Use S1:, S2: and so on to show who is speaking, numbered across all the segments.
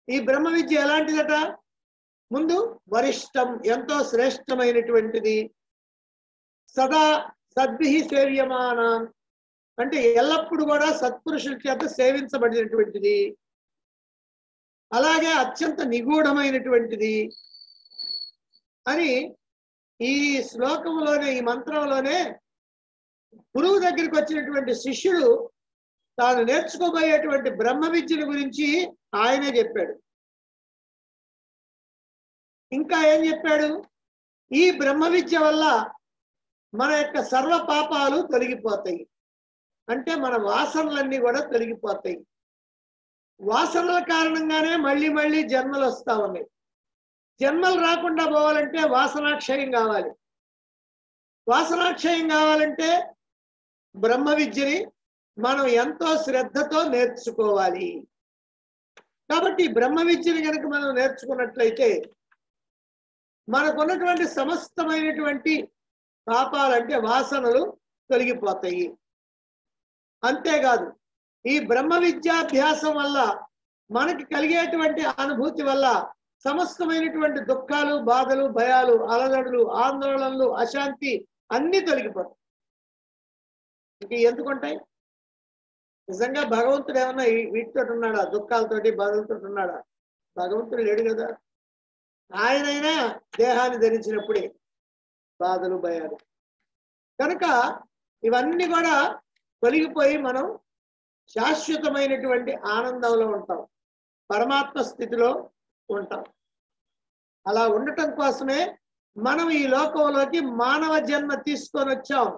S1: ఈ బ్రహ్మ విద్య ఎలాంటిదట ముందు వరిష్టం ఎంతో శ్రేష్టమైనటువంటిది సదా సద్భి సేవ్యమానం అంటే ఎల్లప్పుడూ కూడా సత్పురుషుల చేత సేవించబడినటువంటిది అలాగే అత్యంత నిగూఢమైనటువంటిది అని ఈ శ్లోకంలోనే ఈ మంత్రంలోనే గురువు దగ్గరికి వచ్చినటువంటి శిష్యుడు తాను నేర్చుకోబోయేటువంటి బ్రహ్మ విద్యల గురించి ఆయనే చెప్పాడు ఇంకా ఏం చెప్పాడు ఈ బ్రహ్మ విద్య వల్ల మన యొక్క సర్వ పాపాలు తొలగిపోతాయి అంటే మన వాసనలన్నీ కూడా తొలగిపోతాయి వాసనల కారణంగానే మళ్ళీ మళ్ళీ జన్మలు వస్తా ఉన్నాయి జన్మలు రాకుండా పోవాలంటే వాసనాక్షయం కావాలి వాసనాక్షయం కావాలంటే బ్రహ్మ విద్యని మనం ఎంతో శ్రద్ధతో నేర్చుకోవాలి కాబట్టి ఈ బ్రహ్మ విద్యని కనుక మనం నేర్చుకున్నట్లయితే మనకున్నటువంటి సమస్తమైనటువంటి పాపాలంటే వాసనలు తొలగిపోతాయి అంతేకాదు ఈ బ్రహ్మ విద్యాభ్యాసం వల్ల మనకి కలిగేటువంటి అనుభూతి వల్ల సమస్తమైనటువంటి దుఃఖాలు బాధలు భయాలు అలదడులు ఆందోళనలు అశాంతి అన్ని తొలగిపోతాయి ఇంక ఎందుకుంటాయి నిజంగా భగవంతుడు ఏమన్నా ఈ- వీటితో ఉన్నాడా దుఃఖాలతోటి బాధలతో ఉన్నాడా భగవంతుడు లేడు కదా ఆయనైనా దేహాన్ని ధరించినప్పుడే బాధలు భయాలు కనుక ఇవన్నీ కూడా తొలగిపోయి మనం శాశ్వతమైనటువంటి ఆనందంలో ఉంటాం పరమాత్మ స్థితిలో ఉంటాం అలా ఉండటం కోసమే మనం ఈ లోకంలోకి మానవ జన్మ తీసుకొని వచ్చాం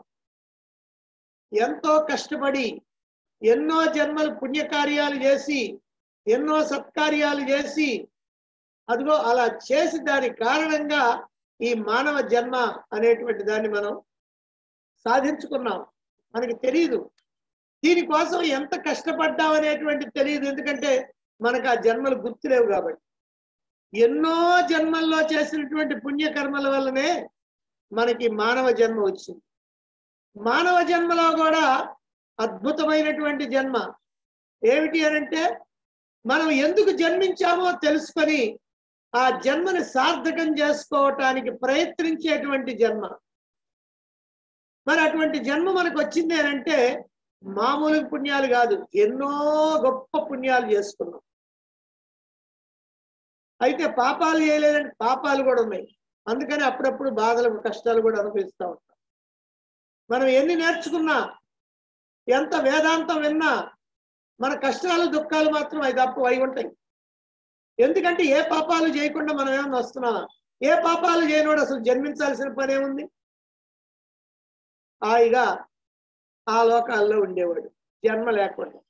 S1: ఎంతో కష్టపడి ఎన్నో జన్మలు పుణ్యకార్యాలు చేసి ఎన్నో సత్కార్యాలు చేసి అదిగో అలా చేసి దాని కారణంగా ఈ మానవ జన్మ అనేటువంటి దాన్ని మనం సాధించుకున్నాం మనకి తెలియదు దీనికోసం ఎంత కష్టపడ్డాం అనేటువంటి తెలియదు ఎందుకంటే మనకు ఆ జన్మలు గుర్తులేవు కాబట్టి ఎన్నో జన్మల్లో చేసినటువంటి పుణ్యకర్మల వల్లనే మనకి మానవ జన్మ వచ్చింది మానవ జన్మలో కూడా అద్భుతమైనటువంటి జన్మ ఏమిటి అనంటే మనం ఎందుకు జన్మించామో తెలుసుకొని ఆ జన్మని సార్థకం చేసుకోవటానికి ప్రయత్నించేటువంటి జన్మ మరి అటువంటి జన్మ మనకు వచ్చింది అని అంటే మామూలు పుణ్యాలు కాదు ఎన్నో గొప్ప పుణ్యాలు చేసుకున్నాం అయితే పాపాలు చేయలేదంటే పాపాలు కూడా ఉన్నాయి అందుకని అప్పుడప్పుడు బాధలు కష్టాలు కూడా అనుభవిస్తూ ఉంటాం మనం ఎన్ని నేర్చుకున్నా ఎంత వేదాంతం విన్నా మన కష్టాలు దుఃఖాలు మాత్రం అవి తప్పు అయి ఉంటాయి ఎందుకంటే ఏ పాపాలు చేయకుండా మనం ఏమన్నా వస్తున్నామా ఏ పాపాలు చేయనోడు అసలు జన్మించాల్సిన పని ఏముంది హాయిగా ఆ లోకాల్లో ఉండేవాడు జన్మ లేకుండా